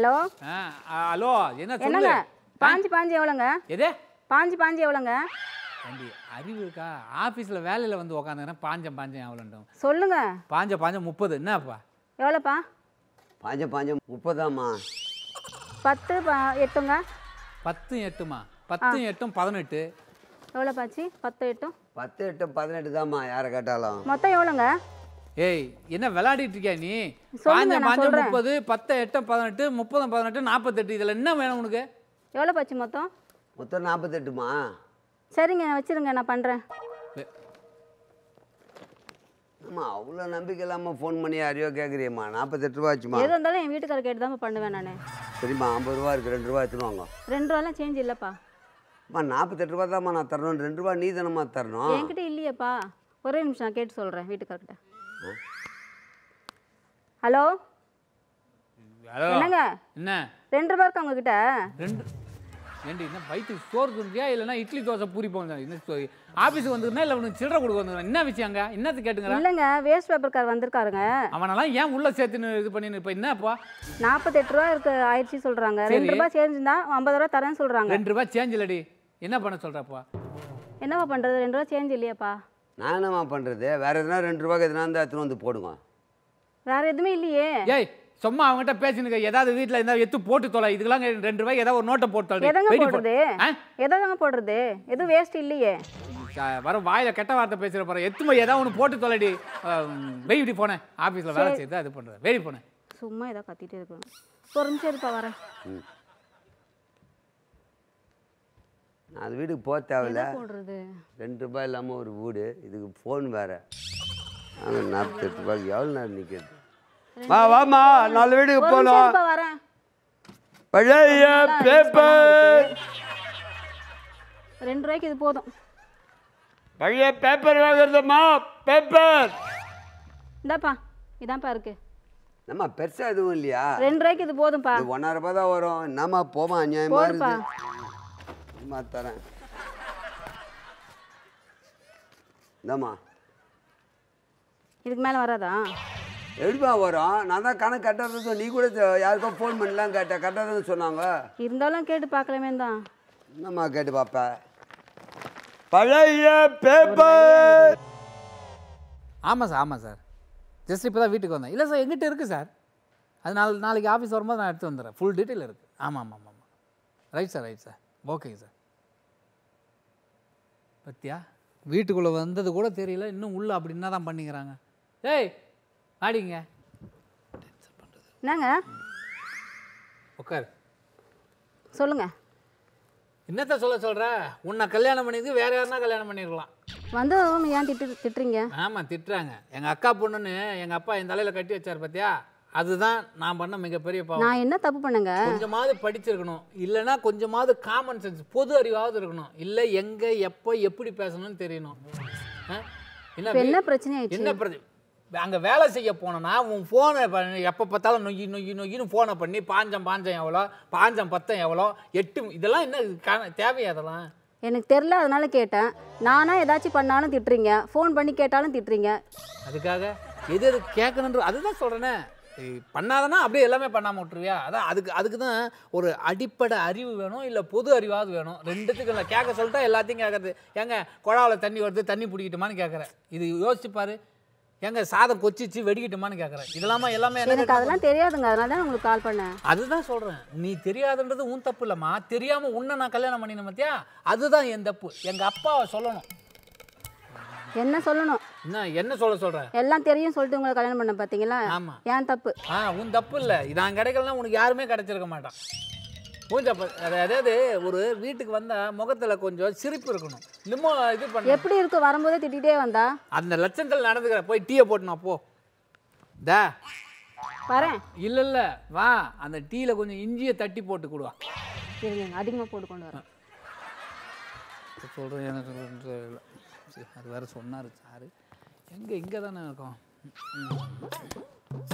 Hello ஆ ஆ, hello என்ன சொல்லு என்னங்க பாஞ்சு பாஞ்சு எவ்வளோங்க எதே பாஞ்சு பாஞ்சு எவ்வளோங்க ஏண்டி அறிவு இருக்கா ஆஃபீஸில் வேலையில் வந்து உக்காந்துக்கிறேன் பாஞ்சம் பாஞ்சம் எவ்வளோண்டும் சொல்லுங்க பாஞ்ச பாஞ்சம் முப்பது என்னப்பா எவ்வளோப்பா பாஞ்ச பாஞ்ச முப்பதாம்மா பத்து ப எட்டுங்க பத்தும் எட்டுமா பத்தும் எட்டும் பதினெட்டு எவ்வளோ பாச்சு பத்து எட்டும் பத்து எட்டு பதினெட்டு தாம்மா யாரை கேட்டாலும் மொத்தம் எவ்வளோங்க ஏய் என்ன விளையாடிட்டு இருக்கியா நீ சொல்லுங்க, பாஞ்சம் நான் பாஞ்சம் சொல்றேன். முப்பது பத்து எட்டும் பதினெட்டு முப்பதும் பதினெட்டு நாற்பத்தெட்டு இதில் என்ன வேணும் உனக்கு எவ்வளோ பாச்சு மொத்தம் மொத்தம் நாற்பத்தெட்டுமா சரிங்க வச்சிருங்க நான் பண்ணுறேன் ஏ, ஆமாம் அவ்வளோ நம்பிக்கை இல்லாமல் ஃபோன் பண்ணி யாரையோ கேட்குறியம்மா நாற்பத்தெட்டு ரூபா ஆச்சுமா எது இருந்தாலும் என் வீட்டுக்கார கேட்டு தான் பண்ணுவேன் நான் சரிம்மா ஐம்பது ரூபா இருக்குது ரெண்டு ரூபா எடுத்துன்னு வாங்க ரெண்டு ரூபாலாம் சேஞ்ச் இல்லைப்பா அம்மா நாற்பத்தெட்டு ரூபா தான்மா நான் தரணும் ரெண்டு ரூபா நீ தானம்மா தரணும் என்கிட்ட இல்லையேப்பா ஒரே நிமிஷம் நான் கேட்டு சொல்கிறேன் வீட்டுக்காரர்கிட்ட ஹலோ ஹலோ என்னங்க என்ன ரெண்டு ரூபா இருக்கா உங்ககிட்ட ரெண்டு ஏண்டி என்ன வயிற்றுக்கு சோறு துண்டியா இல்லைன்னா இட்லி தோசை பூரி போங்க இன்னும் ஆஃபீஸுக்கு வந்துருந்தா இல்லை உனக்கு சில்லறை கொடுக்க வந்துருந்தேன் என்ன விஷயங்க என்னத்து கேட்டுங்கிறா இல்லைங்க வேஸ்ட் பேப்பர் கார் வந்திருக்காருங்க அவனெல்லாம் ஏன் உள்ள சேர்த்துன்னு இது பண்ணின்னு இப்போ என்னப்பா நாற்பத்தெட்டு ரூபா இருக்கு ஆயிடுச்சு சொல்கிறாங்க ரெண்டு சரி. ரூபாய் சேஞ்ச் தான் ஐம்பது ரூபா தரேன்னு சொல்கிறாங்க ரெண்டு ரூபாய் சேஞ்ச் இல்லடி என்ன பண்ண சொல்கிறப்பா என்னவா பண்ணுறது ரெண்டு ரூபா சேஞ்ச் இல்லையாப்பா நான் என்னம்மா பண்ணுறது வேறு எதுனா ரெண்டு ரூபாய்க்கு எதுனா இருந்தால் எடுத்துன்னு வந்து போடுங்க வேற எதுவுமே இல்லையே ஏய் சும்மா அவங்ககிட்ட பேசினுக்க ஏதாவது வீட்டில் இருந்தால் எத்து போட்டு தொலை இதுக்கெல்லாம் ரெண்டு ரூபாய்க்கு ஏதாவது ஒரு நோட்டை போட்டு தொலை எதங்க வெடி போ- போடுறது ஆ? எதாங்க போடுறது எதுவும் வேஸ்ட் இல்லையே க- வர வாயில கெட்ட வார்த்தை பேசுகிற போகிற எத்துமா ஏதாவது ஒன்று போட்டு தொலைடி வெயிடி போனேன் ஆஃபீஸில் வேலை செய்து அது பண்ணுறேன் வெடி போனேன் சும்மா ஏதோ கத்திட்டே இருக்கணும் ஒரு நிமிஷம் இருப்பா வரேன் நாலு வீட்டுக்கு போக தேவையில்ல என்ன போடுறது ரெண்டு ரூபாய் இல்லாமல் ஒரு வீடு இதுக்கு ஃபோன் வேறு நாங்கள் நாற்பத்தெட்டு ரூபாய்க்கு எவ்வளோ நேரம் நிற்கிறது வா வாம்மா நாலு வீட்டுக்கு ஒரு நிமிஷம் போகணும் இருப்பா வரேன் பழைய பேப்பர் ரெண்டு ரூபாய்க்கு இது போதும் பழைய பேப்பர் வாங்குறதும்மா பேப்பர் இந்தாப்பா இதான்ப்பா இருக்கு நம்ம பெருசாக எதுவும் இல்லையா ரெண்டு ரூபாய்க்கு இது போதும்ப்பா இது ஒன்றரை ரூபாய் தான் வரும் என்னம்மா போமா அநியாயமாக போதுப்பா இருக்குது அம்மா தரேன் இந்தாம்மா இதுக்கு மேலே வராதா எப்படிப்பா வரும் நான் தான் கணக்கு கட்டுறது நீ கூட தெ- யாருக்கோ ஃபோன் பண்ணலாம் கேட்ட கட்டாதுன்னு சொன்னாங்க இருந்தாலும் கேட்டு பார்க்கலாமே தான் என்னம்மா கேட்டு பாப்ப பழைய பேப்பர் ஆமாம் சார் ஆமாம் சார் ஜஸ்ட் இப்போ தான் வீட்டுக்கு வந்தேன் இல்லை சார் எங்கிட்ட இருக்குது சார் அது நாளை நாளைக்கு ஆஃபீஸ் வரும்போது நான் எடுத்து வந்துடுறேன் ஃபுல் டீட்டெயில் இருக்குது ஆமாம் ஆமாம் ஆமாம் ஆமாம் ரைட் சார் ரைட் சார் ஓகேங்க சார் பத்தியா வீட்டுக்குள்ளே வந்தது கூட தெரியல இன்னும் உள்ள அப்படி என்ன தான் பண்ணிக்கிறாங்க ஏய் ஆடிங்க என்னங்க உட்காரு சொல்லுங்க என்னத்த சொல்ல சொல்கிற உன்னை கல்யாணம் பண்ணிது வேற யாருன்னா கல்யாணம் பண்ணிருக்கலாம் வந்ததும் ஏன் திட்டு திட்டுறீங்க ஆமாம் திட்டுறாங்க எங்கள் அக்கா பொண்ணுன்னு எங்கள் அப்பா என் தலையில் கட்டி வச்சார் பார்த்தியா அதுதான் நான் பண்ண மிகப்பெரிய பாவம் நான் என்ன தப்பு பண்ணுங்க கொஞ்சமாவது படிச்சிருக்கணும் இல்லைன்னா கொஞ்சமாவது காமன் சென்ஸ் பொது அறிவாவது இருக்கணும் இல்லை எங்கே எப்போ எப்படி பேசணும்னு தெரியணும் ஆ? என்ன இப்ப என்ன வே- பிரச்சனை ஆயிடுச்சு என்ன பிரச்சனை அங்கே வேலை செய்ய போனேன்னா உன் ஃபோனை எப்போ பார்த்தாலும் நொய்யி நொய்யி நொய்யின்னு ஃபோனை பண்ணி பாஞ்சம் பாஞ்சம் எவ்வளோ பாஞ்சம் பத்தம் எவ்வளோ எட்டு இதெல்லாம் என்ன கா- தேவையா அதெல்லாம் எனக்கு தெரில அதனால கேட்டேன் நானா ஏதாச்சும் பண்ணாலும் திட்டுறீங்க ஃபோன் பண்ணி கேட்டாலும் திட்டுறீங்க அதுக்காக எது எது கேட்கணுன்ற அதுதான் சொல்கிறேனே பண்ணாதனா அப்படியே எல்லாமே பண்ணாமல் விட்டுருவியா அதான் அதுக்கு அதுக்கு தான் ஒரு அடிப்படை அறிவு வேணும் இல்லை பொது அறிவாவது வேணும் ரெண்டுத்துக்கு இல்லை கேட்க சொல்லிட்டா எல்லாத்தையும் கேட்கறது ஏங்க குழாவில் தண்ணி வருது தண்ணி பிடிக்கிட்டுமான்னு கேட்குறேன் இது யோசிச்சு பாரு ஏங்க சாதம் கொச்சிச்சு வெடிக்கட்டுமான்னு கேட்குறேன் இதெல்லாமா எல்லாமே என்ன எனக்கு அதெல்லாம் தெரியாதுங்க அதனால தான் உங்களுக்கு கால் பண்ணேன் அதுதான் சொல்கிறேன் நீ தெரியாதுன்றது உன் தப்பு இல்லைம்மா தெரியாமல் உன்னை நான் கல்யாணம் பண்ணினேன் பார்த்தியா அதுதான் என் தப்பு எங்கள் அப்பாவை சொல்லணும் என்ன சொல்லணும் என்ன என்ன சொல்ல சொல்கிறேன் எல்லாம் தெரியும் சொல்லிட்டு உங்களை கல்யாணம் பண்ண பார்த்தீங்களா ஆமாம் ஏன் தப்பு ஆ உன் தப்பு இல்லை நான் கிடைக்கலனா உனக்கு யாருமே கிடைச்சிருக்க மாட்டான் உன் தப்பு அது- அதாவது ஒரு வீட்டுக்கு வந்தால் முகத்தில் கொஞ்சம் சிரிப்பு இருக்கணும் இன்னமும் இது பண்ண எப்படி இருக்கு வரும்போதே திட்டிகிட்டே வந்தா அந்த லட்சத்தில் நடந்துக்கிற போய் டீயை போட்டுனா போ தா வரேன் இல்லை இல்லை வா அந்த டீயில் கொஞ்சம் இஞ்சியை தட்டி போட்டு கொடுவா இருங்க அதிகமாக போட்டு கொண்டு வரேன் சொல்கிறேன் என்ன சொல்கிறேன்னு தெரியல சரி, அது வேற சொன்னார் சாரு எங்கே இங்கே தானே இருக்கோம் ம்.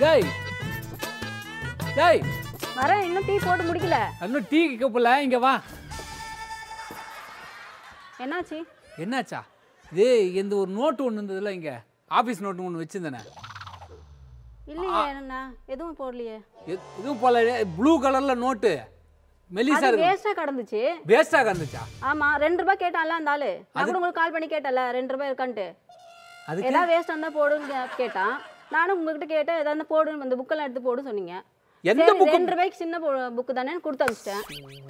டேய் டேய் வரேன் இன்னும் டீ போட்டு முடிக்கல இன்னும் டீ கப்பில் இங்கே வா என்னாச்சு என்னாச்சா இது இந்த ஒரு நோட்டு ஒன்று இருந்ததுல இங்கே ஆஃபீஸ் நோட்டு ஒன்று வச்சுருந்தேனே இல்லையே என்ன எதுவும் போடலையே எது- இதுவும் போல ப்ளூ கலரில் நோட்டு மெலிசா அது இருக்கு வேஸ்டா கடந்துச்சு வேஸ்ட்டாக இருந்துச்சா ஆமா ரெண்டு ரூபாய் கேட்டான்ல அந்த ஆளு நான் கூட உங்களுக்கு கால் பண்ணி கேட்டல ரெண்டு ரூபாய் இருக்கான்ட்டு அதுக்கு ஏதாவது வேஸ்ட் இருந்தா போடுன்னு கே- கேட்டான் நானும் உங்ககிட்ட கேட்டேன் ஏதாவது போடு இந்த புக்கெல்லாம் எடுத்து போடு சொன்னீங்க எந்த சரி, புக்கு ரெண்டு ரூபாய்க்கு சின்ன புக்கு தானே கொடுத்து அனுப்பிச்சிட்டேன்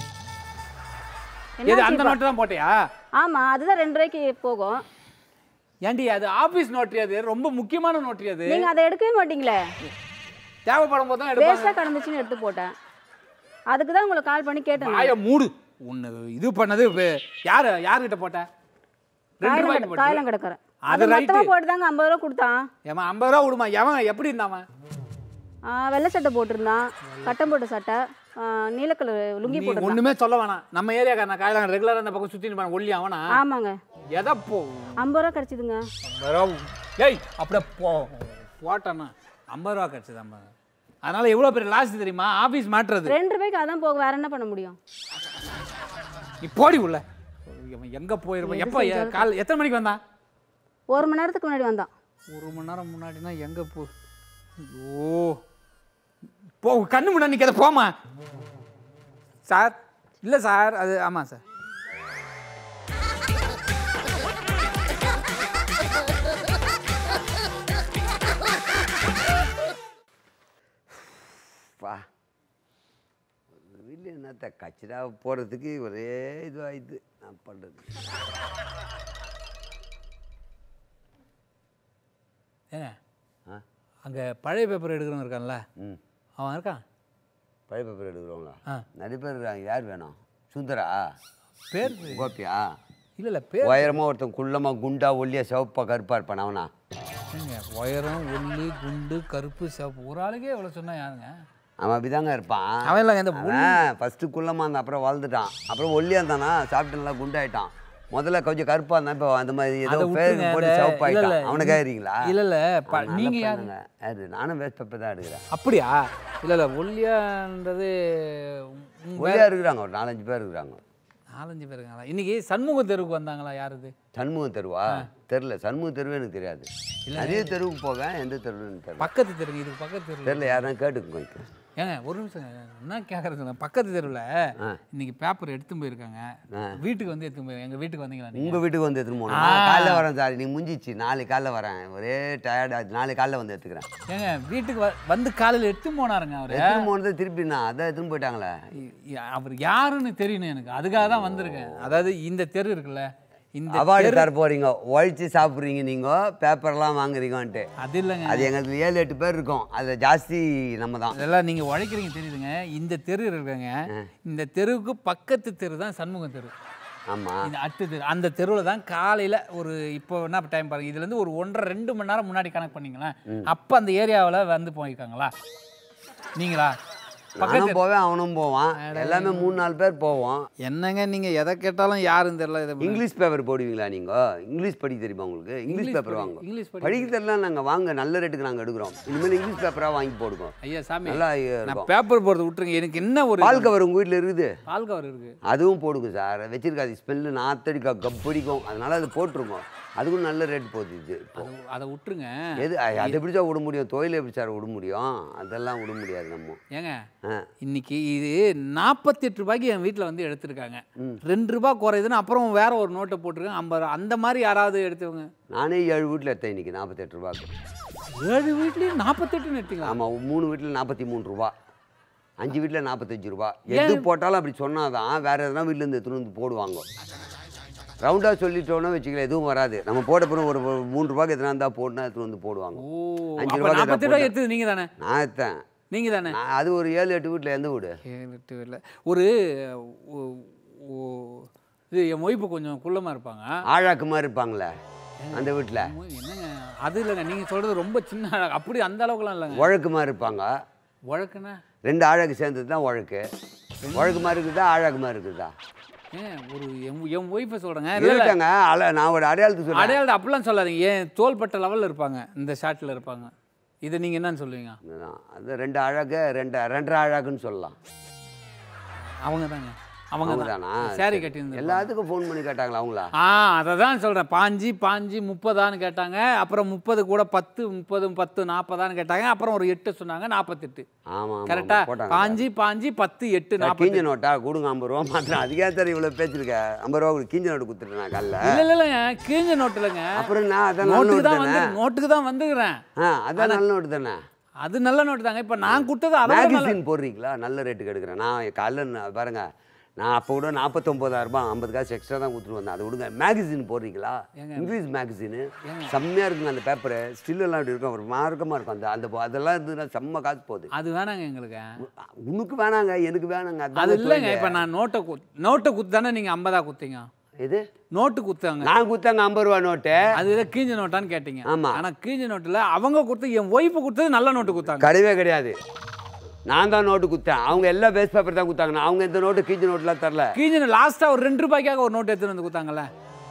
எது என்னாச்சு அந்த இப்ப? நோட்டு தான் போட்டியா ஆமா அதுதான் ரெண்டு ரூபாய்க்கு போகும் ஏண்டி அது ஆஃபீஸ் நோட்டு அது ரொம்ப முக்கியமான நோட்டு அது நீங்க அதை எடுக்கவே மாட்டீங்களே தேவைப்படும் போது தான் எடுப்பாங்க வேஸ்டா கடந்துச்சுன்னு எடுத்து போட்டேன் அதுக்கு தான் உங்களுக்கு கால் பண்ணி கேட்டேன் வாய மூடு உன்னை இது பண்ணது வே- யாரு யாருகிட்ட போட்ட ரெண்டு ரூபாய்க்கு போட்டு தாயலம் கிடக்குறேன் அது அது மொத்தமா ரைட்டு போட்டு தாங்க ஐம்பது ரூபா கொடுத்தான் ஏமா ஐம்பது ரூபா விடுமா எவன் எப்படி இருந்தாவன் ஆ, வெள்ளை சட்டை போட்டிருந்தான் கட்டம் போட்ட சட்டை ஆ, நீல கலர் லுங்கி நீ போட்டிருந்தான் ஒண்ணுமே சொல்ல வேணாம் நம்ம ஏரியாக்கார நான் காலையில் ரெகுலராக அந்த பக்கம் சுற்றி இருப்பான் ஒல்லி அவனா ஆமாங்க எதை போ ஐம்பது ரூபா கிடைச்சிதுங்க ஐம்பது ரூபா ஏய் அப்படியே போ போட்டானா ஐம்பது ரூபா கிடச்சது ஐம்பது அதனால எவ்வளோ பெரிய லாஸ் தெரியுமா ஆஃபீஸ் மாட்டுறது ரெண்டு ரூபாய்க்கு அதான் போக வேற என்ன பண்ண முடியும் நீ போடி உள்ள இவன் எங்கே போயிருப்பான் எப்போ கால் எத்தனை மணிக்கு வந்தான் ஒரு மணி நேரத்துக்கு முன்னாடி வந்தான் ஒரு மணி நேரம் முன்னாடினா எங்கே போ ஐயோ போ கண்ணு முன்னாடி நிற்காத போமா சார் இல்லை சார் அது ஆமாம் சார் பா வீட்டில் என்னத்த கச்சிடா போகிறதுக்கு ஒரே இதுவாகிடுது நான் பண்ணுறது ஏங்க ஆ அங்கே பழைய பேப்பர் எடுக்கிறவங்க இருக்கான்ல ம் அவன் இருக்கான் பழைய பேப்பர் எடுக்கிறோங்களா ஆ. நிறைய பேர் இருக்காங்க யார் வேணும் சுந்தரா பேர் கோபியா இல்லை இல்லை பேர் உயரமாக ஒருத்தன் குள்ளமாக குண்டா ஒல்லியா சிவப்பா கருப்பா இருப்பான் அவனா ஏங்க உயரம் ஒல்லி குண்டு கருப்பு சிவப்பு ஒரு ஆளுக்கே எவ்வளோ சொன்னா யாருங்க அவன் அப்படிதாங்க இருப்பான் அவன் இல்லை இந்த அவன் ஃபஸ்ட்டு குள்ளமாக இருந்தான் அப்புறம் வளர்ந்துட்டான் அப்புறம் ஒல்லியாக இருந்தானா சாப்பிட்டு நல்லா குண்டாயிட்டான் முதல்ல கொஞ்சம் கருப்பாக இருந்தான் இப்போ அந்த மாதிரி ஏதோ அதை பேர் விட்டுங்க, போட்டு அந்த- இல்ல, சிவப்பாயிட்டான் இல்ல, அவனை கேட்குறீங்களா இல்ல இல்ல ப- நீங்க யாரு யாரு நானும் வேஸ்ட் பேப்பர் தான் எடுக்கிறேன் அப்படியா இல்ல இல்ல ஒல்லியான்றது உங்க ஒல்லியாக இருக்கிறாங்க ஒரு நாலஞ்சு பேர் இருக்கிறாங்க நாலஞ்சு பேர் இருக்காங்களா இன்னைக்கு சண்முக தெருவுக்கு வந்தாங்களா யாரு இது சண்முகம் தெருவா தெரில சண்முகம் தெருவே எனக்கு தெரியாது நிறைய தெருவுக்கு போவேன் எந்த தெருவுன்னு தெரியல பக்கத்து தெருங்க இதுக்கு பக்கத்து தெருவில் தெரில யாருன்னா கேட்டுக்கு ஏங்க ஒரு நிமிஷம் என்ன கேட்கறது பக்கத்து தெருவில் ஆ. இன்னைக்கு பேப்பர் எடுத்து போயிருக்காங்க ஆ. வீட்டுக்கு வந்து எடுத்து போய் எங்க வீட்டுக்கு வந்தீங்களா நீங்க உங்கள் வீட்டுக்கு வந்து எடுத்துன்னு போகணும் ஆ. காலைல வரேன் சார் நீ முடிஞ்சிச்சு நாளைக்கு காலைல வரேன் ஒரே டயர்ட் ஆச்சு நாளைக்கு காலைல வந்து எடுத்துக்கிறேன் ஏங்க வீட்டுக்கு வ- வந்து காலையில் எடுத்து போனாருங்க அவரு எடுத்துன்னு போனது திருப்பி நான் அதான் எடுத்துன்னு போயிட்டாங்களே இ- அவர் யாருன்னு தெரியணும் எனக்கு அதுக்காக தான் வந்திருக்கேன் அதாவது இந்த தெரு இருக்குல்ல இந்த அவார்டு தர போறீங்க உழைச்சி சாப்பிட்றீங்க நீங்கள் பேப்பர்லாம் வாங்குறீங்கன்ட்டு அது இல்லைங்க அது எங்களுக்கு ஏழு எட்டு பேர் இருக்கோம் அதில் ஜாஸ்தி நம்ம தான் அதெல்லாம் நீங்க உழைக்கிறீங்க தெரியுதுங்க இந்த தெரு இருக்குங்க இந்த தெருவுக்கு பக்கத்து தெரு தான் சண்முகம் தெரு ஆமாம் இந்த அட்டு தெரு அந்த தெருவில் தான் காலையில் ஒரு இப்போ என்ன டைம் பாருங்க இதுலேருந்து ஒரு ஒன்றரை ரெண்டு மணி நேரம் முன்னாடி கணக்கு பண்ணீங்களேன் அப்போ அந்த ஏரியாவில் வந்து போயிருக்காங்களா நீங்களா பக்கத்து நானும் போவேன் அவனும் போவான் எல்லாமே மூணு நாலு பேர் போவோம் என்னங்க நீங்கள் எதை கேட்டாலும் யாருன்னு தெரியல இதை இங்கிலீஷ் பேப்பர் போடுவீங்களா நீங்கள் இங்கிலீஷ் படிக்க தெரியுமா உங்களுக்கு இங்கிலீஷ் பேப்பர் வாங்க இங்கிலீஷ் படி படிக்க தெரியல நாங்கள் வாங்க நல்ல ரேட்டுக்கு நாங்கள் எடுக்கிறோம் இனிமேல் இங்கிலீஷ் பேப்பராக வாங்கி போடுவோம் ஐயா சாமி நல்லா நான் இருக்கும் பேப்பர் போடுறது விட்டுருங்க எனக்கு என்ன ஒரு பால் கவர் உங்கள் வீட்டில் இருக்குது பால் கவர் இருக்குது அதுவும் போடுங்க சார் வச்சிருக்காது ஸ்மெல்லு நாத்தடிக்கா கப்படிக்கும் அதனால அது போட்டுருங்க அதுக்கும் நல்ல ரேட் போகுது இது இப்போ அதை அதை விட்டுருங்க எது அ- அதை எப்படி சார் விட முடியும் தொழில் எப்படி சார் விட முடியும் அதெல்லாம் விட முடியாது நம்ம ஏங்க ஆ இன்னைக்கு இது நாற்பத்தெட்டு ரூபாய்க்கு என் வீட்டில் வந்து எடுத்திருக்காங்க ரெண்டு ரூபாய் குறையுதுன்னு அப்புறம் வேற ஒரு நோட்டை போட்டிருக்கேன் ஐம்பது ரூபா அந்த மாதிரி யாராவது எடுத்தவங்க நானே ஏழு வீட்டில் எடுத்தேன் இன்னைக்கு நாற்பத்தெட்டு ரூபாய்க்கு ஏழு வீட்லேயும் நாற்பத்தெட்டுன்னு எடுத்தீங்களா ஆமாம் மூணு வீட்டில் நாற்பத்தி மூணு ரூபா அஞ்சு வீட்டில் நாற்பத்தஞ்சு ரூபா எது போட்டாலும் அப்படி சொன்னாதான் வேற எதனா வீட்டிலேருந்து எடுத்துன்னு வந்து போடுவாங்க ரவுண்டாக சொல்லிட்டோன்னா வச்சுக்கல எதுவும் வராது நம்ம போட போகிறோம் ஒரு ஒரு மூணு ரூபாய்க்கு எதனா இருந்தால் போட்டுனா எடுத்துன்னு வந்து போடுவாங்க ஓ அஞ்சு அப்போ ரூபாய்க்கு நாற்பத்தெட்டு எதாவது ரூபாய் எடுத்தது நீங்கள் தானே நான் எடுத்தேன் நீங்கள் தானே நான் அது ஒரு ஏழு எட்டு வீட்டில் எந்த வீடு ஏழு எட்டு இல்லை ஒரு ஓ- ஓ- இது என் ஒய்ஃபு கொஞ்சம் குள்ளமாக இருப்பாங்க ஆழாக்கு மாதிரி இருப்பாங்களே அந்த வீட்டில் அம்மா, என்னங்க அது இல்லைங்க நீங்கள் சொல்கிறது ரொம்ப சின்ன அழகு. அப்படி அந்த அளவுக்குலாம் இல்லைங்க உழக்கு மாதிரி இருப்பாங்க வழக்குன்னா ரெண்டு ஆழக்கு சேர்ந்தது தான் உழக்கு உழக்கு மாதிரி இருக்குதா ஆழாக்கு மாதிரி இருக்குதா ஏன் ஒரு என் என் ஒய்ஃபை சொல்கிறேங்க இல்லை இல்லை இருக்காங்க அல நான் ஒரு அடையாளத்துக்கு சொல்றேன் அடையாளம் அப்படிலாம் சொல்லாதீங்க ஏன் தோள்பட்ட லெவலில் இருப்பாங்க இந்த ஷாட்டில் இருப்பாங்க இதை நீங்கள் என்னன்னு சொல்லுவீங்க இதுதான். அது ரெண்டு அழகு ரெண்டு ரெண்டரை அழகுன்னு சொல்லலாம் அவங்க தாங்க அவங்க அவங்க தான் தானா சாரி கட்டியிருந்து எல்லாத்துக்கும் ஃபோன் பண்ணி கேட்டாங்களா அவங்களா ஆ அதை தான் சொல்கிறேன் பாஞ்சு பாஞ்சு முப்பதான்னு கேட்டாங்க அப்புறம் முப்பது கூட பத்து முப்பது பத்து நாற்பதான்னு கேட்டாங்க அப்புறம் ஒரு எட்டு சொன்னாங்க நாற்பத்தெட்டு ஆமா ஆமா, கரெக்டா ஆமா, போட்டாங்க பாஞ்சு பாஞ்சு பத்து எட்டு சார், நாற்பத்தி கீஞ்ச நோட்டா கொடுங்க ஐம்பது ரூபா மாத்திரம் அதுக்கே சார் இவ்வளோ பேச்சிருக்க ஐம்பது ரூபா கொடு, கீஞ்ச நோட்டு கொடுத்துட்டேன் நான் காலைல இல்லை இல்லை இல்லைங்க கிழிஞ்ச நோட்டு இல்லைங்க அப்புறம் நான் அதான் நல்ல நோட்டுக்கு நோட்டு தான் வந்து தானே நோட்டுக்கு தான் வந்துக்கிறேன் ஆ அதான் நல்ல நோட்டு தானே அது நல்ல நோட்டு தாங்க இப்போ நான் கொடுத்தது அதை விட நல்ல மேகசின் போடுறீங்களா நல்ல ரேட்டுக்கு எடுக்கிறேன் நான் காலைல நான் பாருங்க நான் அப்போ கூட நாற்பத்தொம்போதாயிரம் ரூபாய் ஐம்பது காசு எக்ஸ்ட்ரா தான் கொடுத்துட்டு வந்தேன் அதை விடுங்க மேகசின் போடுறீங்களா இங்கிலீஷ் மேகசின் செம்மையாக இருக்குங்க அந்த பேப்பரு ஸ்டில்லெல்லாம் இப்படி இருக்கும் ஒரு மார்க்கமாக இருக்கும் அந்த அந்த அதெல்லாம் இருந்ததுன்னா செம்ம காசு போகுது அது வேணாங்க எங்களுக்கு உனக்கு வேணாங்க எனக்கு வேணாங்க அது அதான் இல்லைங்க இப்போ நான் நோட்டை கு நோட்டை குத்து தானே நீங்கள் ஐம்பதா குத்தீங்க இது நோட்டு குத்தாங்க நான் கொடுத்தாங்க ஐம்பது ரூபா நோட்டு அது இதை கீஞ்ச நோட்டான்னு கேட்டீங்க ஆமா. ஆனா கீஞ்ச நோட்டில் அவங்க கொடுத்து என் ஒய்ஃபு கொடுத்தது நல்ல நோட்டு கொடுத்தாங்க கிடையவே கிடையாது நான் தான் நோட்டு கொடுத்தேன் அவங்க எல்லாம் வேஸ்ட் பேப்பர் தான் கொடுத்தாங்க நான் அவங்க இந்த நோட்டு கீஞ்ச நோட்டுலாம் தரல கீஞ்ச லாஸ்ட்டாக ஒரு ரெண்டு ரூபாய்க்காக ஒரு நோட்டு எடுத்துட்டு வந்து கொடுத்தாங்கல்ல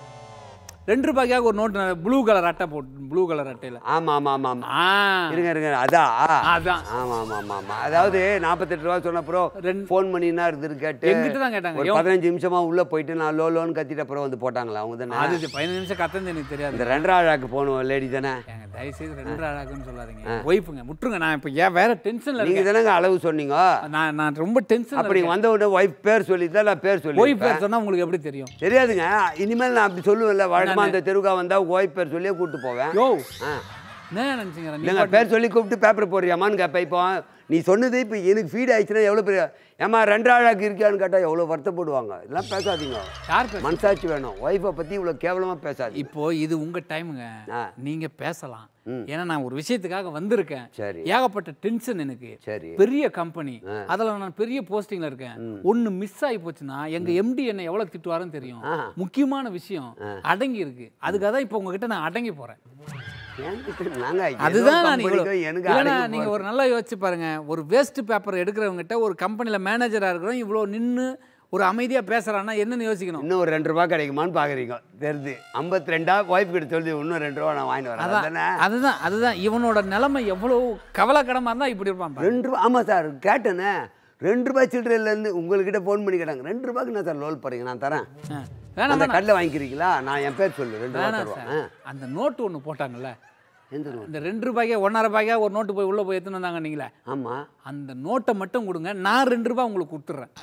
ரெண்டு ரூபாய்க்காக ஒரு நோட்டு ப்ளூ கலர் அட்டை போட்டு ப்ளூ கலர் அட்டையில் ஆமா ஆமா ஆமா ஆமா ஆ இருங்க இருங்க அதான் அதான் ஆமா ஆமா ஆமா ஆமா அதாவது நாற்பத்தெட்டு ரூபா சொன்ன அப்புறம் ரெண்டு- ஃபோன் பண்ணினா இருந்துரு கேட்டு எங்கிட்ட தான் கேட்டாங்க ஒரு எவன்- பதினஞ்சு நிமிஷமா உள்ள போயிட்டு நான் லோ லோன்னு கத்திட்ட அப்புறம் வந்து போட்டாங்களா அவங்க தானே அது இது பதினஞ்சு நிமிஷம் கத்தந்து எனக்கு தெரியாது இந்த ரெண்டரை அழகாக்கு போகணும் லேடி தானே ஏங்க தயவுசெய்து ரெண்டு அழகுன்னு சொல்லாதீங்க ஒய்ஃபுங்க முட்டுருங்க நான் இப்போ ஏன் வேற டென்ஷனில் நீங்க இருக்கேன் தானேங்க அளவு சொன்னீங்க நான் நான் ரொம்ப டென்ஷன் அப்ப நீங்க வந்த உடனே ஒய்ஃப் பேர் சொல்லி தான் நான் பேர் சொல்லி ஒய்ஃப் பேர் சொன்னா உங்களுக்கு எப்படி தெரியும் தெரியாதுங்க இனிமேல் நான் அப்படி சொல்லுவேன்ல வழக்கமா அந்த தெருவுக்கா வந்தா ஒய்ஃப் பேர் சொல்லியே கூப்பிட்டு போவேன் யோ ஆ. என்ன நினச்சிங்க இல்லைங்க பேர் சொல்லி கூப்பிட்டு பேப்பர் போடுறியாமான்னு கேட்பேன் இப்போ நீ சொன்னது இப்போ எனக்கு ஃபீட் ஆயிடுச்சுன்னா எவ்வளோ பெரிய ஏமா ரெண்டு ஆழாக்கு இருக்கியான்னு கேட்டால் எவ்வளோ வருத்தப்படுவாங்க இதெல்லாம் பேசாதீங்க யார் பேச மனசாட்சி வேணும் ஒய்ஃபை பற்றி இவ்வளோ கேவலமாக பேசாதீங்க இப்போ இது உங்க டைமுங்க ஆ. நீங்க பேசலாம் ஏன்னா நான் ஒரு விஷயத்துக்காக வந்திருக்கேன் சரி ஏகப்பட்ட டென்ஷன் எனக்கு சரி பெரிய கம்பெனி அதுல நான் பெரிய போஸ்டிங்ல இருக்கேன் ஒண்ணு மிஸ் ஆகி போச்சுன்னா எங்க எம்டி என்ன எவ்வளவு திட்டுவாருன்னு தெரியும் ஆ. முக்கியமான விஷயம் அடங்கி இருக்கு அதுக்காக தான் இப்போ உங்ககிட்ட நான் அடங்கி போறேன் என்கிட்ட நாங்க ஏதோ அதுதான் நான் company க்கோ இவ்வளவு- எனக்கு இல்லைன்னா அடங்கி நீங்க போறது. ஒரு நல்லா யோசிச்சு பாருங்க ஒரு வேஸ்ட் பேப்பர் எடுக்கிறவங்ககிட்ட ஒரு கம்பெனில மேனேஜரா இருக்கிறோம் இவ்வளோ நின்னு ஒரு அமைதியா பேசுறான்னா என்னன்னு யோசிக்கணும் இன்னும் ஒரு ரெண்டு ரூபா கிடைக்குமான்னு பார்க்குறீங்க தெரியுது ஐம்பத்தி ரெண்டா ஒய்ஃப் கிட்ட சொல்லி இன்னும் ரெண்டு ரூபா நான் வாங்கிட்டு வரேன் அதான் அதானே அதுதான் அதுதான் இவனோட நிலைமை எவ்வளவு கவலைக்கிடமா இருந்தா இப்படி இருப்பான் பாரு. ரெண்டு ரூபா ஆமாம் சார் கேட்டேனே ரெண்டு ரூபாய் சில்லறையிலேருந்து உங்கள்கிட்ட ஃபோன் பண்ணி கேட்டாங்க ரெண்டு ரூபாய்க்கு நான் சார் லோல் போகிறீங்க நான் தரேன் ஆ. வேணாம் அந்த வேணாம் கடையில் வாங்கிக்கிறீங்களா நான் என் பேர் சொல்லு ரெண்டு ரூபா வேணாம் தருவேன் சார் அந்த நோட்டு ஒன்று போட்டாங்கல்ல எந்த நோட்டு இந்த ரெண்டு ரூபாய்க்கே ஒன்றரை ரூபாய்க்கா ஒரு நோட்டு போய் உள்ளே போய் எடுத்துன்னு வந்தாங்க நீங்களே ஆமாம் அந்த நோட்டை மட்டும் கொடுங்க நான் ரெண்டு ரூபாய் உங்களுக்கு கொடுத்துட்றேன்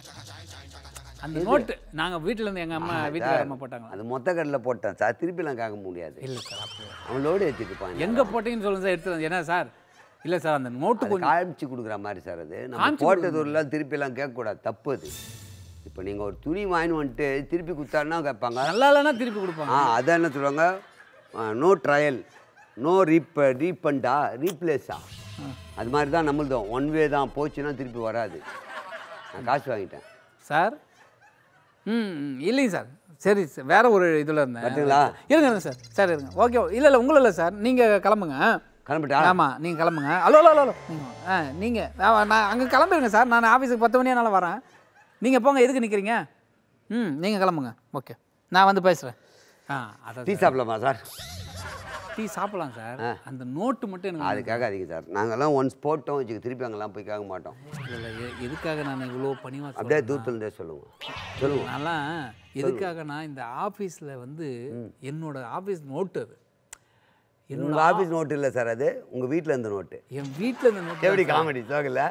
அந்த நோட்டு நாங்கள் வீட்டிலேருந்து எங்கள் அம்மா வீட்டுக்கார அம்மா போட்டாங்க அது மொத்த கடையில் போட்டேன் சார் திருப்பிலாம் கேட்க முடியாது இல்லை சார் அப்போ அவன் லோடு ஏற்றிட்டுப்பான் எங்கே போட்டீங்கன்னு சொல்லுங்க சார் எடுத்து என்ன சார் இல்லை சார் அந்த நோட்டு அது கொஞ்சம் காமிச்சு கொடுக்குற மாதிரி சார் அது நம்ம காமிச்சு போட்டது ஒரு திருப்பிலாம் கேட்கக்கூடாது தப்பு அது இப்போ நீங்கள் ஒரு துணி வாங்கி வந்துட்டு திருப்பி கொடுத்தாருன்னா கேட்பாங்க நல்லா இல்லைன்னா திருப்பி கொடுப்பாங்க ஆ அதான் என்ன சொல்லுவாங்க நோ ட்ரையல் நோ ரீப் ரீபண்டா ரீப்ளேஸா அது மாதிரி தான் நம்மளுதும் ஒன் வே தான் போச்சுன்னா திருப்பி வராது நான் காசு வாங்கிட்டேன் சார் ம் ம், இல்லைங்க சார் சரி சார் வேற ஒரு இதில் இருந்தேன் கரெக்டுங்களா? இருங்க இருங்க சார் சார் இருங்க ஓகே இல்லை இல்லை உங்களை இல்லை சார் நீங்கள் கிளம்புங்க கிளம்பிட்டா ஆமாம் நீங்கள் கிளம்புங்க ஹலோ ஹலோ ஹலோ நீங்கள் ஆ நீங்கள் நான் அங்கே கிளம்பிடுங்க சார் நான் ஆஃபீஸுக்கு பத்து மணி ஆனாலும் வரேன் நீங்கள் போங்க எதுக்கு நிற்கிறீங்க ம் நீங்கள் கிளம்புங்க ஓகே நான் வந்து பேசுகிறேன் ஆ அதான் டீ சாப்பிடலாமா சார் டீ சாப்பிடலாம் சார் அந்த நோட்டு மட்டும் எனக்கு அது கேட்காதீங்க சார் நாங்கெல்லாம் ஒன்ஸ் போட்டோம் வச்சுக்க திருப்பி அங்கெல்லாம் போய் கேட்க மாட்டோம் இல்லை எ- எதுக்காக நான் இவ்வளோ பணிவாக அப்படியே தூரத்துலேருந்தே சொல்லுவோம் சொல்லுவோம் நான்லாம் எதுக்காக நான் இந்த ஆஃபீஸில் வந்து என்னோட ஆஃபீஸ் நோட்டு அது உங்கள் ஆஃபீஸ் நோட்டு இல்லை சார் அது உங்கள் வீட்டில் இருந்த நோட்டு என் வீட்டில் இந்த நோட்டு எப்படி காமெடி சோகல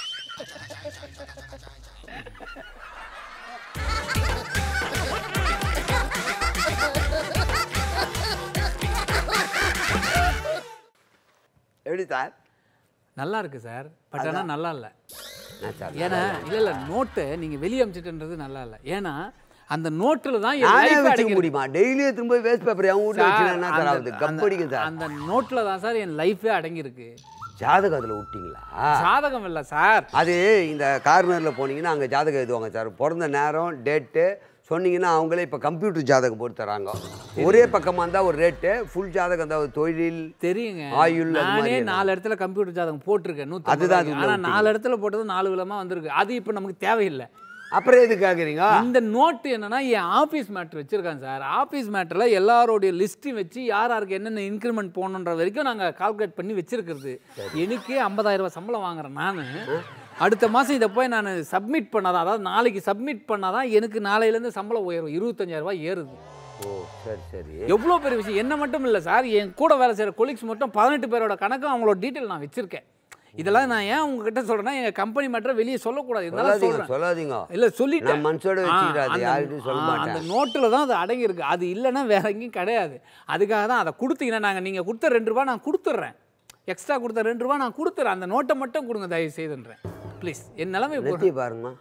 எப்படி சார் நல்லா இருக்கு சார் பட் ஆனால் நல்லா இல்லை என்ன சார் ஏன்னா இல்லை இல்லை நோட்டு நீங்கள் வெளியே அமிச்சிட்டுன்றது நல்லா இல்லை ஏன்னா அந்த நோட்டில் தான் என் நானே life வச்சுக்க அடங்கியிருக்கு. முடியுமா டெய்லி எடுத்துன்னு போய் வேஸ்ட் பேப்பர் என் வீட்டில் சார், வச்சுனா என்ன சார் அந்த- ஆகுது அந்த- கப்படிக்கும் சார் அந்த நோட்டில் தான் சார் என் லைஃபே அடங்கியிருக்கு ஜாதகம் அதில் விட்டீங்களா சாதகம் இல்லை சார் அது இந்த கார்னரில் போனீங்கன்னா அங்கே ஜாதகம் எழுதுவாங்க சார் பிறந்த நேரம் டேட்டு சொன்னீங்கன்னா அவங்களே இப்போ கம்ப்யூட்டர் ஜாதகம் போட்டு தராங்க ஒரே பக்கமாக இருந்தால் ஒரு ரேட்டு ஃபுல் ஜாதகம் தான் ஒரு தொழில் தெரியுங்க ஆயுள் அது நானே மாதிரி எல்லாம். நாலு இடத்துல கம்ப்யூட்டர் ஜாதகம் போட்டிருக்கேன் நூற்றி அதுதான் அது உள்ள ஆனால் விட்டீங்க. நாலு இடத்துல போட்டது நாலு விதமாக வந்திருக்கு அது இப்போ நமக்கு தேவையில்லை அப்புறம் எது கேட்குறீங்க இந்த நோட்டு என்னன்னா என் ஆஃபீஸ் மேட்ரு வச்சிருக்கேன் சார் ஆஃபீஸ் மேட்டரில் எல்லாரோடைய லிஸ்ட்டையும் வச்சு யார் யாருக்கு என்னென்ன இன்க்ரிமெண்ட் போகணுன்ற வரைக்கும் நாங்கள் கால்குலேட் பண்ணி வச்சிருக்கிறது எனக்கே 50000 ரூபாய் சம்பளம் வாங்குறேன் நான் அடுத்த மாதம் இதை போய் நான் சப்மிட் பண்ணாதான் அதாவது நாளைக்கு சப்மிட் பண்ணாதான் எனக்கு நாளையிலேருந்து சம்பளம் உயரும் 25000 ரூபாய் ஏறுது ஓ சரி சரி எவ்வளோ பெரிய விஷயம் என்ன மட்டும் இல்லை சார் என் கூட வேலை செய்கிற கொலீக்ஸ் மட்டும் பதினெட்டு பேரோட கணக்கும் அவங்களோட டீட்டெயில் நான் வச்சிருக்கேன் இதெல்லாம் நான் ஏன் உங்ககிட்ட சொல்கிறேன்னா எங்கள் கம்பெனி மேட்டரை வெளியே சொல்லக்கூடாது இருந்தாலும் சொல்லாதீங்க சொல்கிறேன் சொல்லாதீங்க இல்ல சொல்லிட்டேன் நான் மனசோட ஆ, வச்சுக்கிறாது அந்த- யார்கிட்டயும் சொல்ல ஆ, மாட்டேன் அந்த நோட்டில் தான் அது அடங்கி இருக்கு அது இல்லைன்னா வேற எங்கேயும் கிடையாது அதுக்காக தான் அதை கொடுத்தீங்கன்னா நாங்கள் நீங்கள் கொடுத்த ரெண்டு ரூபா நான் கொடுத்துட்றேன் எக்ஸ்ட்ரா கொடுத்த ரெண்டு ரூபா நான் கொடுத்துறேன் அந்த நோட்டை மட்டும் கொடுங்க தயவு செய்துன்றேன் ப்ளீஸ் என் நிலைமை நெத்தி பாருங்கம்மா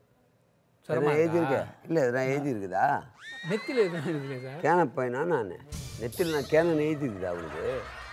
சிரமமா எதுனா எழுதி இருக்கா இல்லை எதுனா எழுதி இருக்குதா நெத்தியில் எதுவும் இருக்குல்ல சார் கேன பையனா நான் நெத்தியில் நான் கேனன் எழுதி இருக்குதா அவனுக்கு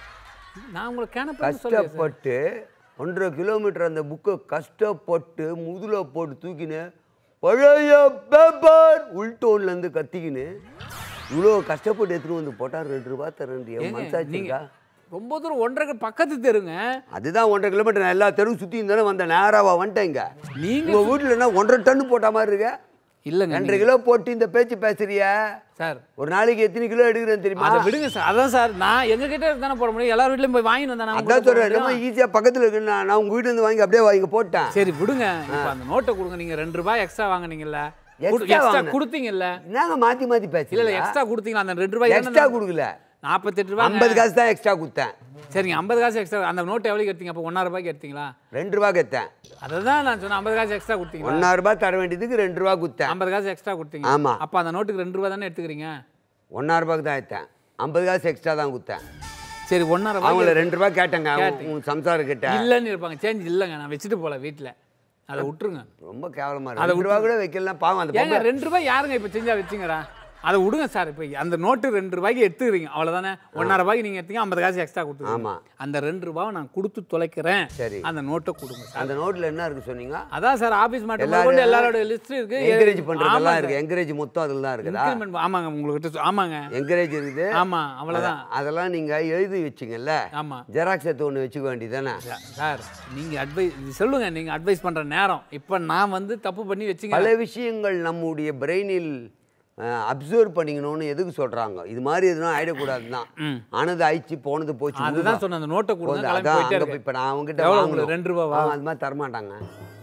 நான் உங்களை கேனப்பன்னு சொல்லுவேன் சார் கஷ்டப்பட்டு ஒன்றரை கிலோமீட்டர் அந்த புக்கை கஷ்டப்பட்டு முதுல போட்டு தூக்கின்னு பழைய பேப்பர் உள்டோன்லேருந்து கத்திக்கின்னு இவ்வளோ கஷ்டப்பட்டு எடுத்துட்டு வந்து போட்டால் ரெண்டு ரூபா தரேன் ஏங்க, மனசாச்சுக்கா நீங்க ரொம்ப தூரம் ஒன்றரை பக்கத்து தெருங்க அதுதான் ஒன்றரை கிலோமீட்டர் நான் எல்லா தெருவும் சுற்றி இருந்தாலும் வந்தேன் நேராவா வந்துட்டேன் இங்க நீங்க உங்கள் வீட்டில் என்ன ஒன்றரை டன் போட்ட மாதிரி இருக்க இல்லைங்க ரெண்டரை கிலோ போட்டு இந்த பேச்சு பேசுறிய சார் ஒரு நாளைக்கு எத்தனை கிலோ எடுக்கிறேன்னு தெரியுமா அதை விடுங்க சார் அதான் சார் நான் எங்க கிட்ட தானே போட முடியும் எல்லார் வீட்லயும் போய் வாங்கிட்டு வந்தேன் நான் அதான் உங்ககிட்ட போட சொல்கிறேன் முடியும்? ரொம்ப ஈஸியாக பக்கத்தில் இருக்கு நான் நான் உங்கள் வீட்டிலேருந்து வாங்கி அப்படியே வாங்கி போட்டேன் சரி விடுங்க இப்போ அந்த நோட்டை கொடுங்க நீங்க ரெண்டு ரூபாய் எக்ஸ்ட்ரா வாங்குனீங்கல்ல Extra எக்ஸ்ட்ரா வாங்குனேன். கொடுத்தீங்கல்ல என்னங்க மாற்றி மாற்றி இல்ல இல்ல பேசுறீங்க எக்ஸ்ட்ரா கொடுத்தீங்களா அந்த ரெண்டு ரூபாய் எக்ஸ்ட்ரா கொடுக்கல நாற்பத்தெட்டு ரூபாய் ஐம்பது காசு தான் எக்ஸ்ட்ரா கொடுத்தேன் சரிங்க ஐம்பது காசு எக்ஸ்ட்ரா அந்த நோட்டு எவ்வளோக்கு எடுத்தீங்க அப்போ ஒன்றரை ரூபாய்க்கு எடுத்தீங்களா ரெண்டு ரூபா கத்தேன் அதை தான் நான் சொன்னேன் ஐம்பது காசு எக்ஸ்ட்ரா கொடுத்தீங்களா ஒன்றா ரூபாய் தர வேண்டியதுக்கு ரெண்டு ரூபா கொடுத்தேன் ஐம்பது காசு எக்ஸ்ட்ரா கொடுத்தீங்க ஆமா. அப்போ அந்த நோட்டுக்கு ரெண்டு ரூபா தானே எடுத்துக்கிறீங்க ஒன்றா ரூபாய்க்கு தான் எடுத்தேன் ஐம்பது காசு எக்ஸ்ட்ரா தான் கொடுத்தேன் சரி ஒன்றரை ரூபாய் அவங்கள ரெண்டு ரூபா கேட்டேங்க கேட்டீங்க. உன் சம்சாரம் கிட்ட இல்லைன்னு இருப்பாங்க சேஞ்ச் இல்லைங்க நான் வச்சுட்டு போகல வீட்டில் அதை விட்டுருங்க ரொம்ப கேவலமா இருக்கு ரெண்டு ரூபா கூட வைக்கலாம் பாவம் அந்த ஏங்க ரெண்டு ரூபாய் யாருங்க இப்போ செஞ்சா வச்சுங்கடா அதை விடுங்க சார் இப்போ அந்த நோட்டு ரெண்டு ரூபாய்க்கு எடுத்துக்கிறீங்க அவ்வளோதானே ஒன்றரை ரூபாய்க்கு நீங்கள் எடுத்தீங்க ஐம்பது காசு எக்ஸ்ட்ரா கொடுத்துருங்க ஆமா. அந்த ரெண்டு ரூபாவை நான் கொடுத்து தொலைக்கிறேன் சரி. அந்த நோட்டை கொடுங்க சார் அந்த நோட்ல என்ன இருக்கு சொன்னீங்க அதான் சார் ஆபீஸ் மட்டும் எல்லாரும் கொண்டு எல்லாரோட லிஸ்ட் இருக்கு என்கரேஜ் பண்றதெல்லாம் இருக்கு என்கரேஜ் மொத்தம் அதில் தான் இருக்குதா இன்க்ரிமெண்ட் ஆமாங்க உங்ககிட்ட சொ- ஆமாங்க என்கரேஜ் இருக்குது ஆமா அவ்வளவுதான் அதெல்லாம் நீங்க எழுதி வச்சுங்கல்ல ஆமா ஜெராக்ஸ் எடுத்து ஒன்று வச்சுக்க வேண்டியதானே சார் நீங்க அட்வைஸ் சொல்லுங்க நீங்க அட்வைஸ் பண்ற நேரம் இப்போ நான் வந்து தப்பு பண்ணி வச்சுங்க பல விஷயங்கள் நம்முடைய பிரெயினில் அப்சர்வ் பண்ணிக்கணும்னு எதுக்கு சொல்றாங்க இது மாதிரி எதுவும் ஆயிடக்கூடாது தான் ம். ஆனது ஆயிடுச்சு போனது போச்சு அதுதான் சொன்ன அந்த நோட்டை கொடுங்க போதும். கிளம்பி அதான் போயிட்டே அங்க இருக்கேன் போய் இப்ப நான் அவங்ககிட்ட எவ்வளவு வாங்கணும். உங்களுக்கு? ரெண்டு ரூபாவா? அவங்க அது மாதிரி தரமாட்டாங்க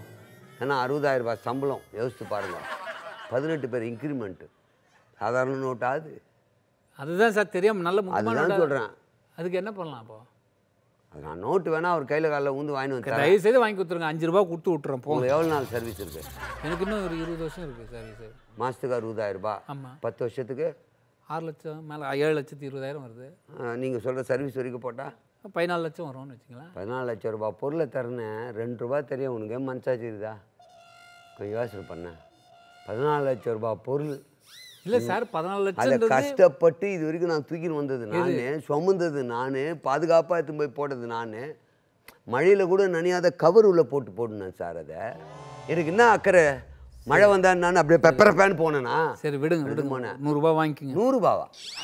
ஏன்னா அறுபதாயிரம் ரூபாய் சம்பளம் யோசித்து பாருங்க பதினெட்டு பேர் இன்க்ரிமெண்ட்டு சாதாரண நோட்டாது அதுதான் சார் தெரியாம நல்ல முக்கியமான அதுதான் நோட்டா- சொல்றேன் அதுக்கு என்ன பண்ணலாம் அப்போ அது நான் நோட்டு வேணா அவர் கையில் காலில் ஊந்து வாங்கி வந்து தரேன் தயவு செய்து வாங்கி கொடுத்துருங்க அஞ்சு ரூபா கொடுத்து விட்டுறேன் போங்க உங்களுக்கு எவ்வளோ நாள் சர்வீஸ் இருக்கு எனக்கு இன்னும் ஒரு இருபது வருஷம் இருக்கு சர்வீஸ் மாதத்துக்கு அறுபதாயிரம் ரூபாய் ஆமா பத்து வருஷத்துக்கு ஆறு லட்சம் மேலே ஏழு லட்சத்தி இருபதாயிரம் வருது நீங்கள் சொல்கிற சர்வீஸ் வரைக்கும் போட்டால் பதினாலு லட்சம் வரும்னு வச்சுங்களேன் பதினாலு லட்சம் ரூபாய் பொருளை தரேன்னு ரெண்டு ரூபா தெரியும் உனக்கு மனசாச்சு இருக்குதா கொஞ்சம் யோசனை பண்ண பதினாலு லட்சம் ரூபாய் பொருள் இல்லை சார் பதினாலு அதை லட்சம்ன்றது கஷ்டப்பட்டு இது வரைக்கும் நான் தூக்கின்னு வந்தது நான் சுமந்தது நான் பாதுகாப்பாக எடுத்து போய் போட்டது நான் மழையில் கூட நனையாத கவர் உள்ள போட்டு போட்டுனேன் சார் அதை எனக்கு என்ன அக்கறை மழை வந்தா நான் அப்படியே பெப்பர ஃபேன் போனேனா சரி விடுங்க விடுங்க போனேன். நூறுரூபா வாங்கிக்கோங்க நூறுரூபாவா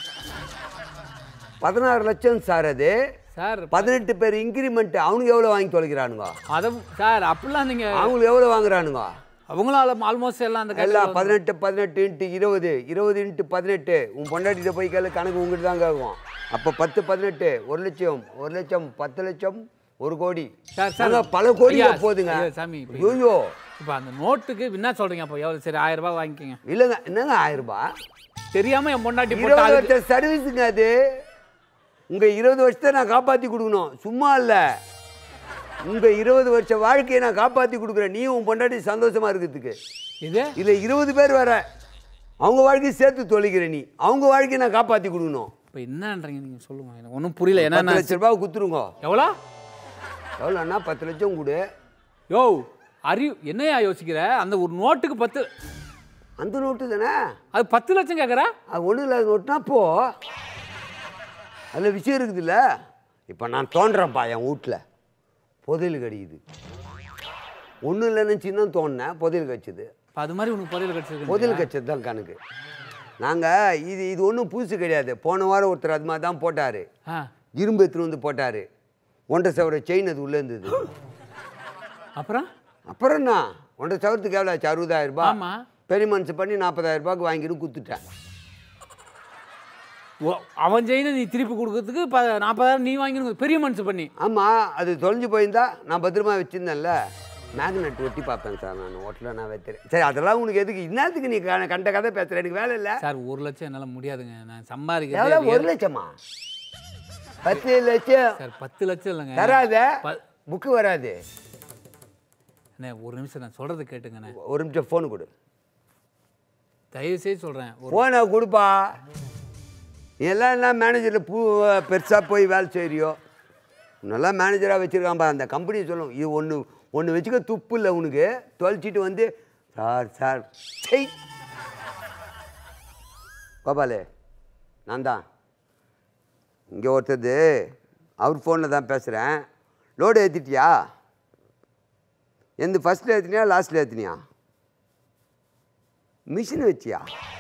பதினாறு லட்சம் சார் அது சார் பதினெட்டு பேர் இன்க்ரிமெண்ட் அவனுக்கு எவ்வளோ வாங்கி தொலைக்கிறானுங்க அதை சார் அப்படிலாம் நீங்கள் அவங்களுக்கு எவ்வளோ வாங்குறானுங்க அவங்களால ஆல்மோஸ்ட் எல்லாம் அந்த எல்லாம் பதினெட்டு பதினெட்டு இன்ட்டு இருபது இருபது இன்ட்டு பதினெட்டு உன் பொண்டாட்டிகிட்ட போய் கேளு கணக்கு உங்ககிட்ட தான் கேட்கும் அப்போ பத்து பதினெட்டு ஒரு லட்சம் ஒரு லட்சம் பத்து லட்சம் ஒரு கோடி சார், சார். அங்க பல கோடி ஐயா, போகுதுங்க ஐயா, சாமி, இப்ப ஐயோ இப்போ அந்த நோட்டுக்கு என்ன சொல்றீங்க அப்போ எவ்வளோ சரி ஆயிரம் ரூபாய் வாங்கிக்கோங்க இல்லைங்க என்னங்க ஆயிரம் ரூபாய் தெரியாம என் பொண்டாட்டி போட்டு இருபது அதுக்கு- வருஷம் சர்வீஸுங்க அது உங்க இருபது வருஷத்தை நான் காப்பாற்றி கொடுக்கணும் சும்மா இல்லை உங்க இருபது வருஷ வாழ்க்கையை நான் காப்பாற்றி கொடுக்குறேன் நீ உன் பொண்டாட்டி சந்தோஷமா இருக்கிறதுக்கு இது இதில் இருபது பேர் வர அவங்க வாழ்க்கையை சேர்த்து தொலைக்கிற நீ அவங்க வாழ்க்கையை நான் காப்பாற்றி கொடுக்கணும் இப்போ என்னன்றீங்க நீங்க சொல்லுங்க எனக்கு ஒன்றும் புரியல ஏன்னா பத்து நான் லட்ச ரூபாய் குத்துருங்க எவ்வளோ எவ்வளோண்ணா பத்து லட்சம் கொடு யோ அறிவு என்னையா யோசிக்கிற அந்த ஒரு நோட்டுக்கு பத்து அந்த நோட்டு தானே அது பத்து லட்சம் கேட்குற அது ஒன்றும் இல்லாத நோட்டுனா போ அதில் விஷயம் இருக்குதுல்ல இப்போ நான் தோன்றேன்ப்பா என் வீட்டில் புதையல் கடிக்குது ஒன்றும் இல்லைன்னு சின்ன தோண்டினேன் புதையல் கடிச்சது இப்போ அது மாதிரி உனக்கு புதையல் கிடச்சிருக்கு புதையல் கடிச்சது தான் கணக்கு நாங்கள் இது இது ஒன்றும் புதுசு கிடையாது போன வாரம் ஒருத்தர் அது மாதிரி தான் போட்டார் ஆ இரும்பு எடுத்துன்னு வந்து போட்டார் ஒன்றரை சவர செயின் அது உள்ளே இருந்தது அப்புறம் அப்புறம் என்ன ஒன்றரை சவரத்துக்கு எவ்வளோ ஆச்சு அறுபதாயிரம் ரூபாய் ஆமா பெரிய மனசு பண்ணி நாற்பதாயிரம் ரூபாய்க்கு வாங்கிட்டு குத்துட்டேன் ஓ, அவன் செயினை நீ திருப்பி கொடுக்கறதுக்கு ப நாற்பதாயிரம் நீ வாங்கிருக்க பெரிய மனசு பண்ணி ஆமாம் அது தொலைஞ்சு போயிருந்தா நான் பத்திரமா வச்சுருந்தேன்ல மேக்னெட் ஒட்டி பார்ப்பேன் சார் நான் ஹோட்டலில் நான் வைக்கிறேன் சரி அதெல்லாம் உனக்கு எதுக்கு இன்னத்துக்கு நீ க- கண்ட கதை பேசுகிற எனக்கு வேலை இல்லை சார் ஒரு லட்சம் என்னால முடியாதுங்க நான் எவ்வளோ சம்பாதிக்கிறது ஒரு லட்சமா பத்து லட்சம் சார் பத்து லட்சம் இல்லைங்க தராத ப- புக்கு வராது அண்ணே ஒரு நிமிஷம் நான் சொல்றது கேட்டுங்கண்ணே ஒரு நிமிஷம் ஃபோனு கொடு தயவு செய்து சொல்றேன் ஒரு ஃபோனை கொடுப்பா நீ எல்லாம் என்ன மேனேஜரில் பூ பெருசாக போய் வேலை செய்கிறியோ நல்லா மேனேஜராக வச்சுருக்கான்பா அந்த கம்பெனி சொல்லும் இது ஒன்று ஒன்று வச்சுக்க துப்பு இல்லை உனக்கு தொலைச்சிட்டு வந்து சார் சார் செய் கோபாலு நான் தான் இங்கே ஒருத்தது அவர் ஃபோனில் தான் பேசுகிறேன் லோடு ஏற்றிட்டியா எந்த ஃபஸ்ட்டில் ஏற்றினியா லாஸ்ட்டில் ஏற்றினியா மிஷின் வச்சியா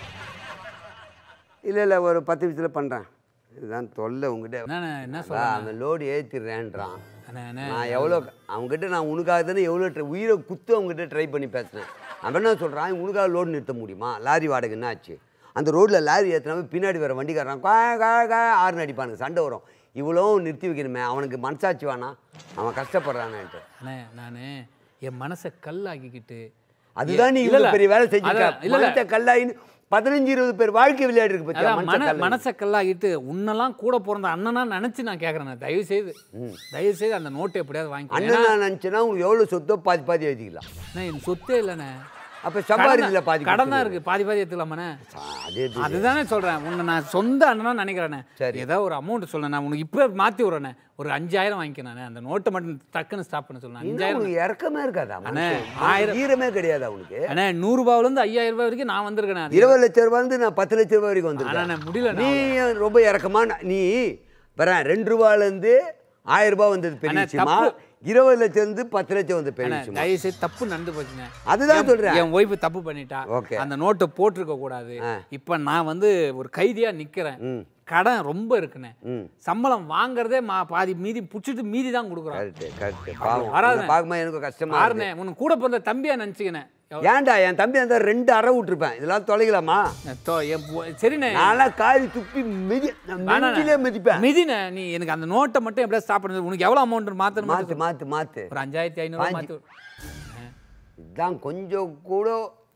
இல்லை இல்லை ஒரு பத்து நிமிஷத்தில் பண்ணுறேன் இதுதான் தொல்லை உங்ககிட்ட என்னண்ணே என்ன அதான், சொல்றேன் அவன் லோடு ஏற்றிடுறேன்றான் அண்ணே அண்ணே நான் எவ்வளோ அவங்ககிட்ட நான் உனக்காக தானே எவ்வளோ ட்ரை உயிரை குத்து அவங்ககிட்ட ட்ரை பண்ணி பேசினேன் அவன் என்ன சொல்கிறான் உனக்காக லோடு நிறுத்த முடியுமா லாரி வாடகை என்ன ஆச்சு அந்த ரோட்டில் லாரி ஏற்றினாவே பின்னாடி வர வண்டிக்காரன் கா கா கா ஆறுனு அடிப்பானுங்க சண்டை வரும் இவ்வளோ நிறுத்தி வைக்கணுமே அவனுக்கு மனசாட்சி வேணா அவன் கஷ்டப்படுறான்ட்டு அண்ணே நான் என் மனசை கல்லாக்கிக்கிட்டு அதுதான் நீ இல்ல, இவ்வளோ இல்ல. பெரிய வேலை செஞ்சுக்க அதான், இல்ல, இல்ல. மனசை கல்லாயின்னு பதினஞ்சு இருபது பேர் வாழ்க்கை விளையாடி இருக்கு பத்தியா அதான் மனசை மன கல்லாயின்னு. மனசை கல்லாகிட்டு உன்னெல்லாம் கூட பிறந்த அண்ணனா நினைச்சு நான் கேட்குறேன் தயவு செய்து தயவு செய்து அந்த நோட்டை எப்படியாவது வாங்கிக்கோ ஏன்னா அண்ணன் நான் நினச்சேன்னா உனக்கு எவ்வளோ சொத்தோ பாதி பாதி எழுதிக்கலாம் அண்ணே, என் சொத்தே இல்லைண்ணே அப்போ சம்பாதிக்கல பாதி கடன் தான் கொடுத்துரு. இருக்கு பாதி பாதி எடுத்துக்கலாமாண்ணே ஆ, அதே இது. அதுதானே சொல்றேன் உன்னை நான் சொந்த அண்ணனா நினைக்கிறேனே சரி. ஏதோ ஒரு அமௌண்ட் சொல்ல நான் உனக்கு இப்போ மாத்தி விட்றேனே ஒரு அஞ்சாயிரம் வாங்கிக்கிறேன் அந்த நோட்டை மட்டும் டக்குன்னு ஸ்டாப் பண்ண சொல்ல இன்னும் அஞ்சாயிரம் உனக்கு இறக்கமே இருக்காதா அண்ணே, மனுஷன்? ஆயிரம். ஈரமே கிடையாதா உனக்கு அண்ணே நூறுரூபாவிலேருந்து ஐயாயிரம் ரூபாய் வரைக்கும் நான் வந்திருக்கேன் அது இருபது லட்சம் ரூபாய் இருந்து நான் பத்து லட்சம் ரூபாய் வரைக்கும் ஆனா வந்துருக்கேன் நான் முடியல நீ ரொம்ப இறக்கமான நீ வரேன் ரெண்டு ரூபாயிலேருந்து ஆயிரம் ரூபாய் வந்தது பெரிய அண்ணே, விஷயமா தப்பு. இருபது லட்சம் இருந்து பத்து லட்சம் வந்து பெரிய அண்ணே, விஷயமா தயவு செய்து தப்பு நடந்து போச்சுங்க அதுதான் என்- சொல்றேன் என் ஒய்ஃபு தப்பு பண்ணிட்டா Okay. அந்த நோட்டை போட்டிருக்க கூடாது ஆ. இப்போ நான் வந்து ஒரு கைதியா நிக்கிறேன் ம் கடன் ரொம்ப இருக்குண்ணே ம் சம்பளம் வாங்குறதே மா பாதி மீதி புடிச்சிட்டு மீதி தான் கொடுக்குறோம் கரெக்டு கரெக்டு பாவம் வராதுண்ணே. உன்னை பார்க்கும்போது எனக்கு கஷ்டமா இருக்கு பாருண்ணே உனக்கு கூட பிறந்த தம்பியா நினச்சிக்கினேன் ஏன்டா என் தம்பி அந்த ரெண்டு அறை விட்டுருப்பேன் இதெல்லாம் தொலைக்கலாமா சரிண்ணே நான்லாம் காரி துப்பி மிதி நான் வேணாண்ணே. நெஞ்சிலே மிதிப்பேன் மிதிண்ணே நீ எனக்கு அந்த நோட்டை மட்டும் எப்படியா ஸ்டாப் பண்ணுறது உனக்கு எவ்வளோ அமௌண்ட் மாற்றணும் மாத்து மாத்து மாத்து ஒரு அஞ்சாயிரத்தி ஐநூறுரூவா பாஞ்சு. மாற்றி இதான் கொஞ்சம் கூட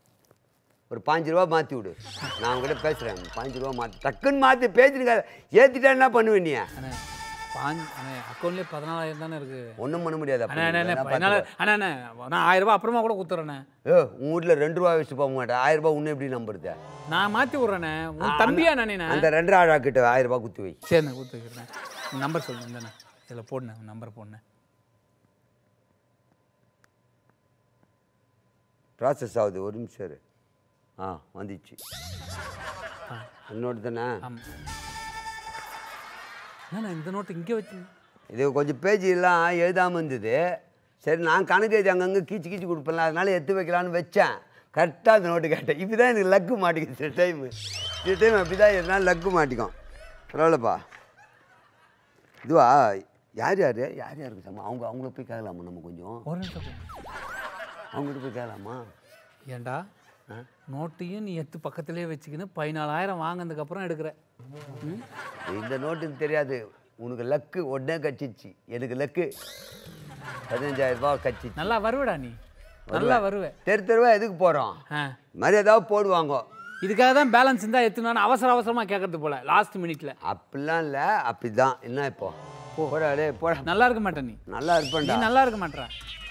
ஒரு பாஞ்சு ரூபா மாற்றி விடு நான் உங்ககிட்ட பேசுகிறேன் பாஞ்சு ரூபா மாற்றி டக்குன்னு மாற்றி பேசிருக்க ஏற்றிட்டா என்ன பண்ணுவேன் நீ அண்ணே பாஞ்சு அண்ணே அக்கௌண்ட்லேயே பதினாலாயிரம் தானே இருக்கு ஒன்றும் பண்ண முடியாது அண்ணே அண்ணே அண்ணே என்னால் அண்ணே அண்ணே நான் ஆயிரம் ரூபாய் அப்புறமா கூட கொடுத்துட்றேண்ணே ஏ உங்கள் வீட்டில் ரெண்டு ரூபா வச்சுட்டு போக மாட்டேன் ஆயிரம் ரூபாய் உன்னை எப்படி நம்புறது நான் மாற்றி விட்றேண்ணே உன் தம்பியா நானே அந்த ரெண்டு ஆழா கிட்ட ஆயிரம் ரூபாய் குத்தி வை சரிண்ணே கொடுத்து வைக்கிறேன் நம்பர் சொல்லுங்க இந்தண்ணே இதில் போடுண்ணே நம்பர் போடுண்ணே ப்ராசஸ் ஆகுது ஒரு நிமிஷம் இரு ஆ வந்துச்சு என்னோட தானே ஆமாம் என்னண்ணே இந்த நோட்டு இங்கே வச்சு இது கொஞ்சம் பேஜ் எல்லாம் எழுதாமல் இருந்தது சரி நான் கணக்கு எழுதி அங்கங்கே கீச்சு கீச்சு கொடுப்பேன்ல அதனால எடுத்து வைக்கலான்னு வச்சேன் கரெக்டாக அந்த நோட்டு கேட்டேன் இப்படி தான் எனக்கு லக்கு மாட்டிக்குது சில டைமு சில டைம் அப்படி தான் எதுனா லக்கு மாட்டிக்கும் பரவாயில்லப்பா இதுவா யார் யார் யார் யாருக்கு சம்மா அவங்க அவங்கள போய் கேட்கலாமா நம்ம கொஞ்சம் ஒரு நிமிஷம் போடு. அவங்ககிட்ட போய் கேட்கலாமா ஏன்டா நோட்டையும் நீ எடுத்து பக்கத்துலேயே வச்சுக்கின்னு பதினாலாயிரம் வாங்கினதுக்கப்புறம் எடுக்கிற ம் இந்த நோட்டுக்கு தெரியாது உனக்கு லக்கு உடனே கச்சிச்சு எனக்கு லக்கு பதினஞ்சாயிரம் ரூபாய் கச்சிச்சு நல்லா வருவடா நீ நல்லா வருவே தெரு தெருவா எதுக்கு போகிறோம் ஆ மாதிரி ஏதாவது போடுவாங்க இதுக்காக தான் பேலன்ஸ் இருந்தால் எடுத்துனான்னு அவசர அவசரமாக கேட்கறது போல லாஸ்ட் மினிட்ல அப்படிலாம் இல்லை அப்படி தான் என்ன இப்போ போடா டேய் போடா நல்லா இருக்க மாட்டேன் நீ நல்லா நீ இருப்பேன்டா நல்லா இருக்க மாட்டேற